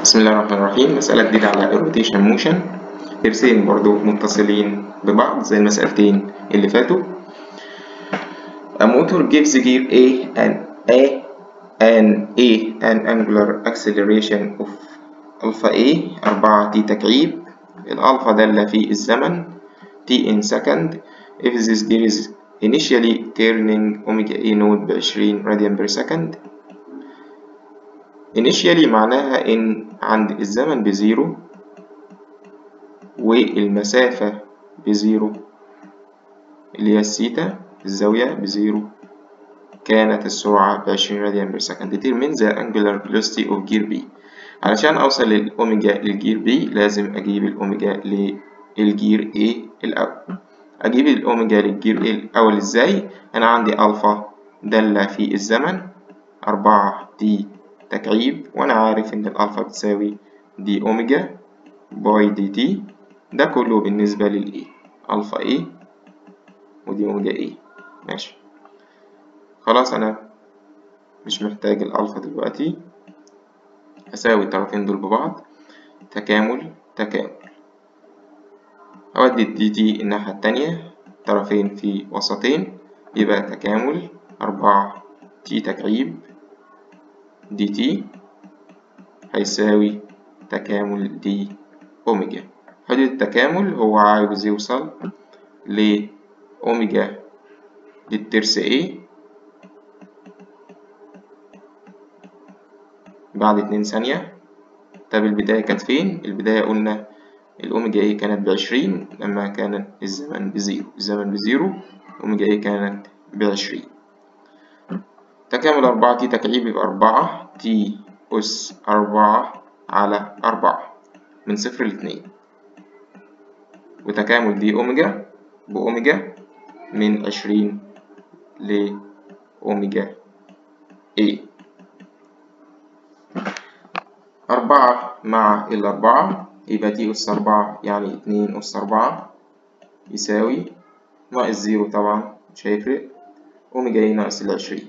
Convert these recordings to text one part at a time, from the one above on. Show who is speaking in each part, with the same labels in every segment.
Speaker 1: بسم الله الرحمن الرحيم مسألة جديدة على الروتيشن موشن ترسين برضو متصلين ببعض زي المسألتين اللي فاتوا A motor gives gear A and A and A an angular acceleration of alpha A 4 t تكعيب الألفا دالة في الزمن t in second if this gear is initially turning omega A node ب 20 radian per second initially معناها إن عند الزمن بزيرو والمسافة بزيرو اللي هي الثيتا الزاوية بزيرو كانت السرعة بعشرين راديان بير سكند determine the angular velocity of gear B علشان أوصل للأوميجا للجير B لازم أجيب الأوميجا للجير A الأول أجيب الأوميجا للجير A الأول إزاي؟ أنا عندي ألفا دالة في الزمن أربعة دي تكعيب وأنا عارف إن الألفا بتساوي دي أوميجا باي دي تي ده كله بالنسبة للإيه ألفا إيه ودي أوميجا إيه ماشي خلاص أنا مش محتاج الألفا دلوقتي هساوي الطرفين دول ببعض تكامل تكامل أودي الدي تي الناحية التانية طرفين في وسطين يبقى تكامل أربعة تي تكعيب دي تي هيساوي تكامل دي أوميجا حدود التكامل هو عاوز يوصل لأوميجا للترس A بعد اتنين ثانية طب البداية كانت فين؟ البداية قلنا الأوميجا A كانت بعشرين لما كان الزمن بزيرو الزمن بزيرو أوميجا A كانت بعشرين تكامل أربعة تي تكعيب يبقى أربعة تي أس أربعة على أربعة من صفر لاتنين وتكامل دي أوميجا بأوميجا من عشرين لأوميجا A أربعة مع الأربعة يبقى تي أس أربعة يعني اتنين أس أربعة يساوي ناقص زيرو طبعا مش هيفرق أوميجا A ناقص العشرين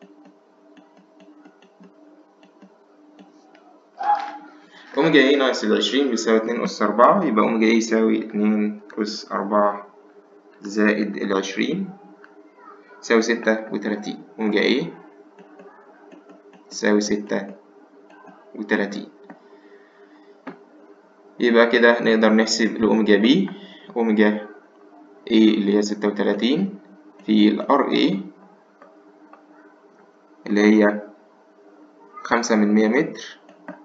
Speaker 1: أوميجا إيه ناقص العشرين بيساوي اتنين أس أربعة يبقى أوميجا إيه يساوي اتنين أس أربعة زائد العشرين يساوي ستة وتلاتين أوميجا إيه تساوي ستة وتلاتين يبقى كده نقدر نحسب الأوميجا بي أوميجا إيه اللي هي ستة وتلاتين في الأر إيه اللي هي خمسة من مية متر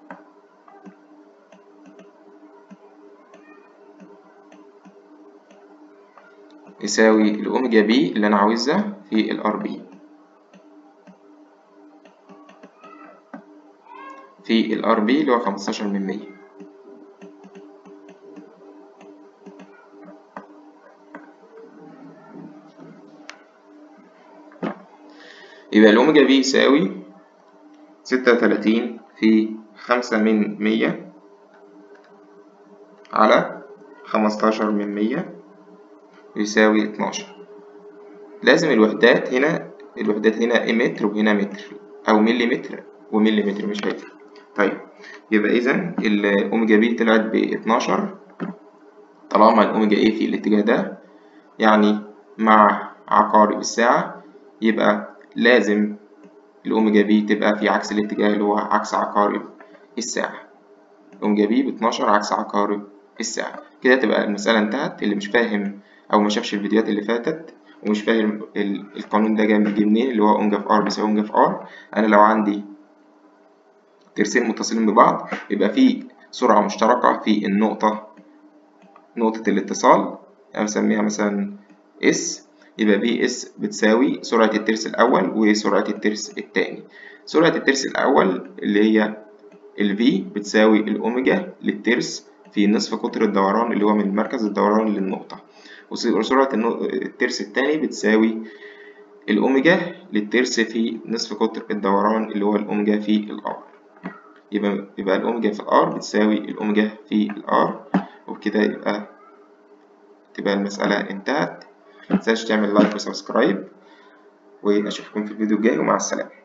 Speaker 1: يساوي الأوميجا بي اللي أنا عاوزها في الأر بي في الأر بي اللي هو خمستاشر من مية يبقى الأوميجا بي يساوي ستة وتلاتين في خمسة من مية على خمستاشر من مية يساوي اتناشر لازم الوحدات هنا الوحدات هنا متر وهنا متر أو مليمتر ومليمتر مش هيفرق طيب يبقى إذا الأوميجا بي طلعت باتناشر طالما الأوميجا إيه في الاتجاه ده يعني مع عقارب الساعة يبقى لازم الأوميجا بي تبقى في عكس الاتجاه اللي هو عكس عقارب الساعة الأوميجا بي باتناشر عكس عقارب الساعة كده تبقى المسألة انتهت اللي مش فاهم أو ما شافش الفيديوهات اللي فاتت ومش فاهم القانون ده جاي منين اللي هو أوميجا في آر بيساوي أوميجا في آر أنا لو عندي ترسين متصلين ببعض يبقى في سرعة مشتركة في النقطة نقطة الاتصال أنا بسميها مثلا اس يبقى في اس بتساوي سرعة الترس الأول وسرعة الترس التاني سرعة الترس الأول اللي هي ال v بتساوي الأوميجا للترس في نصف قطر الدوران اللي هو من مركز الدوران للنقطة وسرعة الترس التاني بتساوي الأوميجا للترس في نصف قطر الدوران اللي هو الأوميجا في الآر يبقى يبقى الأوميجا في الآر بتساوي الأوميجا في الآر وبكده يبقى تبقى المسألة انتهت متنساش تعمل لايك وسبسكرايب وأشوفكم في الفيديو الجاي ومع السلامة